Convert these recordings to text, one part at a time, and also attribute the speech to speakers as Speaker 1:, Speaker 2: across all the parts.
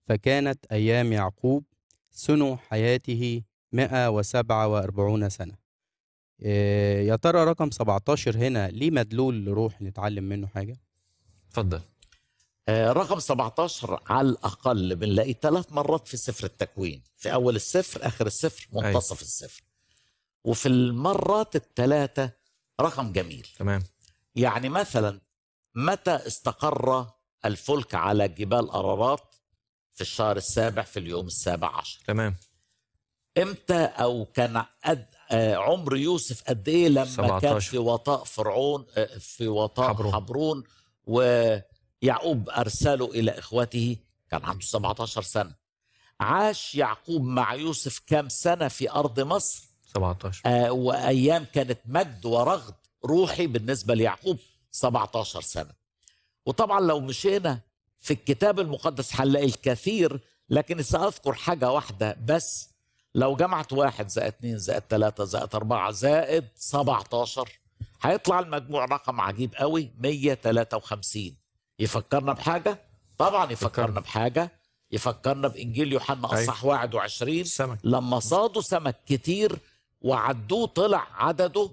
Speaker 1: فكانت أيام يعقوب سنو حياته 147 سنة إيه، يا ترى رقم 17 هنا ليه مدلول نروح نتعلم منه حاجة؟
Speaker 2: اتفضل
Speaker 3: آه، رقم 17 على الأقل بنلاقيه ثلاث مرات في سفر التكوين في أول السفر آخر السفر منتصف السفر وفي المرات الثلاثة رقم جميل
Speaker 2: تمام
Speaker 3: يعني مثلا متى استقر الفلك على جبال أرارات في الشهر السابع في اليوم السابع عشر
Speaker 2: تمام
Speaker 3: امتى او كان قد آه، عمر يوسف قد ايه لما
Speaker 2: 17.
Speaker 3: كان في وطاء فرعون آه، في وطاء
Speaker 2: حبرون.
Speaker 3: حبرون, ويعقوب ارسله الى اخوته كان عنده 17 سنه عاش يعقوب مع يوسف كام سنه في ارض مصر
Speaker 2: 17
Speaker 3: آه، وايام كانت مجد ورغد روحي بالنسبه ليعقوب 17 سنه وطبعا لو مشينا في الكتاب المقدس هنلاقي الكثير لكن ساذكر حاجه واحده بس لو جمعت واحد زائد اتنين زائد تلاتة زائد أربعة زائد 17 هيطلع المجموع رقم عجيب قوي 153 يفكرنا بحاجة؟ طبعا يفكرنا
Speaker 2: فكرنا.
Speaker 3: بحاجة يفكرنا بإنجيل يوحنا أصح 21
Speaker 2: السمك
Speaker 3: لما صادوا سمك كتير وعدوه طلع عدده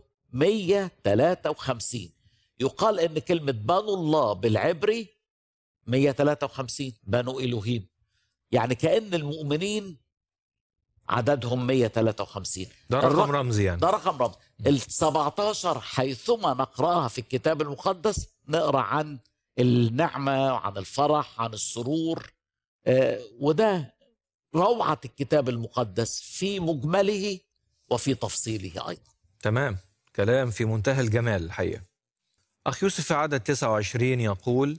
Speaker 3: 153 يقال ان كلمة بنو الله بالعبري 153 بنو إلهيم يعني كأن المؤمنين عددهم 153
Speaker 2: ده رقم
Speaker 3: الرقم-
Speaker 2: رمزي يعني
Speaker 3: ده رقم رمز ال 17 حيثما نقراها في الكتاب المقدس نقرا عن النعمه وعن الفرح عن السرور آه، وده روعه الكتاب المقدس في مجمله وفي تفصيله ايضا
Speaker 2: تمام كلام في منتهى الجمال الحقيقة أخ يوسف في عدد 29 يقول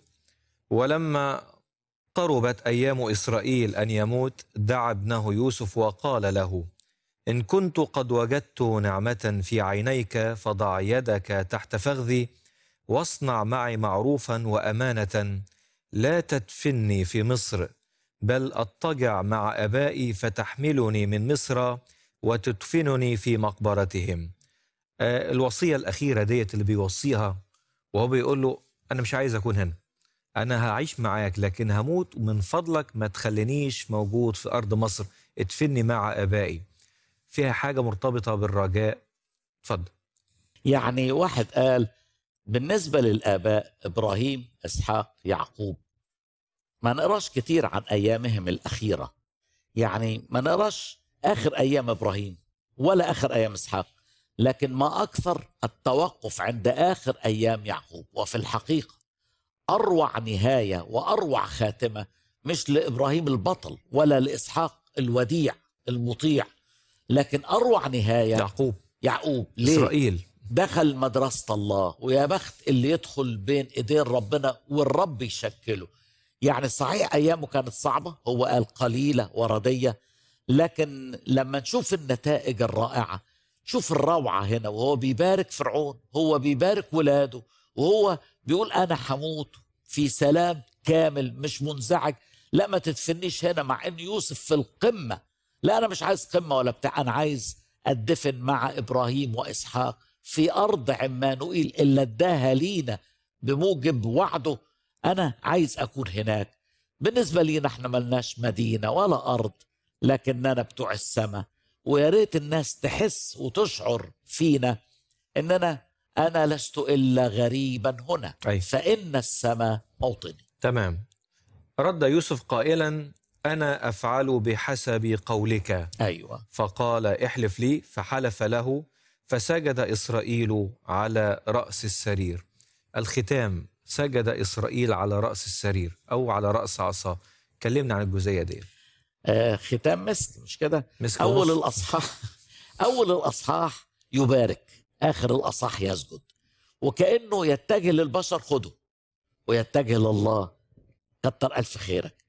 Speaker 2: ولما قربت أيام إسرائيل أن يموت دعا ابنه يوسف وقال له إن كنت قد وجدت نعمة في عينيك فضع يدك تحت فخذي واصنع معي معروفا وأمانة لا تدفني في مصر بل أضطجع مع أبائي فتحملني من مصر وتدفنني في مقبرتهم آه، الوصية الأخيرة ديت اللي بيوصيها وهو بيقول له أنا مش عايز أكون هنا أنا هعيش معاك لكن هموت ومن فضلك ما تخلينيش موجود في أرض مصر ادفني مع آبائي فيها حاجة مرتبطة بالرجاء اتفضل
Speaker 3: يعني واحد قال بالنسبه للاباء ابراهيم اسحاق يعقوب ما نقراش كتير عن ايامهم الاخيره يعني ما نقراش اخر ايام ابراهيم ولا اخر ايام اسحاق لكن ما اكثر التوقف عند اخر ايام يعقوب وفي الحقيقه اروع نهايه واروع خاتمه مش لابراهيم البطل ولا لاسحاق الوديع المطيع لكن اروع نهايه
Speaker 2: يعقوب
Speaker 3: يعقوب ليه؟
Speaker 2: إسرائيل
Speaker 3: دخل مدرسة الله ويا بخت اللي يدخل بين ايدين ربنا والرب يشكله يعني صحيح ايامه كانت صعبة هو قال قليلة وردية لكن لما نشوف النتائج الرائعة شوف الروعة هنا وهو بيبارك فرعون هو بيبارك ولاده وهو بيقول انا هموت في سلام كامل مش منزعج لا ما تدفنيش هنا مع ان يوسف في القمة لا انا مش عايز قمة ولا بتاع انا عايز اتدفن مع ابراهيم واسحاق في ارض عمانوئيل اللي اداها لينا بموجب وعده انا عايز اكون هناك بالنسبه لينا احنا ملناش مدينه ولا ارض لكننا بتوع السماء ويا ريت الناس تحس وتشعر فينا اننا انا لست الا غريبا هنا
Speaker 2: أي.
Speaker 3: فان السماء موطني
Speaker 2: تمام رد يوسف قائلا أنا أفعل بحسب قولك
Speaker 3: ايوه
Speaker 2: فقال احلف لي فحلف له فسجد إسرائيل على رأس السرير الختام سجد إسرائيل على رأس السرير أو على رأس عصا كلمنا عن الجزئية دي
Speaker 3: آه ختام مسك مش كده
Speaker 2: مسك
Speaker 3: اول
Speaker 2: ونص.
Speaker 3: الاصحاح اول الاصحاح يبارك اخر الاصحاح يسجد وكانه يتجه للبشر خده ويتجه لله كتر الف خيرك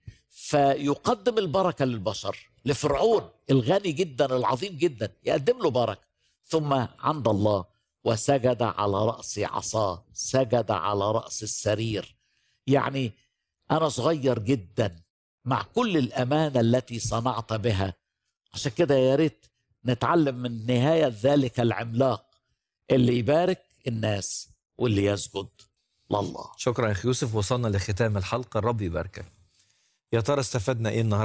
Speaker 3: فيقدم البركه للبشر لفرعون الغني جدا العظيم جدا يقدم له بركه ثم عند الله وسجد على راس عصاه سجد على راس السرير يعني انا صغير جدا مع كل الامانه التي صنعت بها عشان كده يا ريت نتعلم من نهايه ذلك العملاق اللي يبارك الناس واللي يسجد لله
Speaker 2: شكرا يا أخي يوسف وصلنا لختام الحلقة الرب يباركك يا ترى استفدنا إيه النهاردة